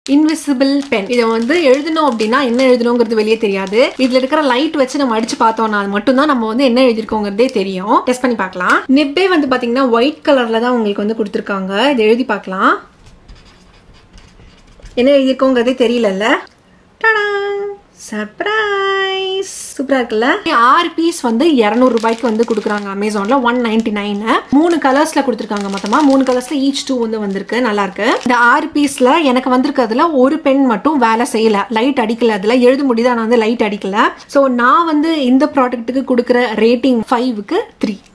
invisible pen இதை வந்து எழுதணும் அப்படின்னா என்ன எழுதணுங்கிறது வெளியே தெரியாது இதுல இருக்கிற லைட் வச்சு நம்ம அடிச்சு பார்த்தோம்னா அது மட்டும்தான் நம்ம வந்து என்ன எழுதிருக்கோங்கிறதே தெரியும் டெஸ்ட் பண்ணி பார்க்கலாம் நிப்பே வந்து பாத்தீங்கன்னா ஒயிட் கலர்ல தான் உங்களுக்கு வந்து கொடுத்துருக்காங்க இதை எழுதி பார்க்கலாம் என்ன எழுதியிருக்கோங்கிறதே தெரியலல்ல சர்ப்ரைஸ் சூப்பரா இருக்குல்ல ஆறு பீஸ் வந்து இரநூறு ரூபாய்க்கு வந்து கொடுக்குறாங்க அமேசான்ல ஒன் நைன்டி நைன் மூணு கலர்ஸ்ல கொடுத்துருக்காங்க மொத்தமா மூணு கலர்ஸ்ல ஈச் டூ வந்து வந்திருக்கு நல்லா இருக்கு இந்த ஆறு பீஸ்ல எனக்கு வந்திருக்கிறதுல ஒரு பென் மட்டும் வேலை செய்யல லைட் அடிக்கல அதுல எழுத முடியுது ஆனா வந்து லைட் அடிக்கல ஸோ நான் வந்து இந்த ப்ராடக்ட்டுக்கு கொடுக்குற ரேட்டிங் ஃபைவுக்கு த்ரீ